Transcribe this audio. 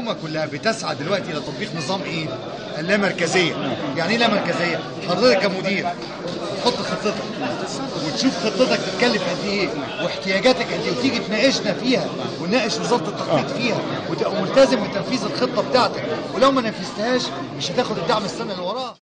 الحكومه كلها بتسعى دلوقتي الى تطبيق نظام ايه؟ اللامركزيه يعني ايه لامركزيه؟ حضرتك كمدير تحط خطتك وتشوف خطتك تتكلف قد ايه واحتياجاتك قد ايه وتيجي تناقشنا فيها ونناقش وزاره التخطيط فيها وتبقى ملتزم بتنفيذ الخطه بتاعتك ولو ما نفذتهاش مش هتاخد الدعم السنه اللي وراها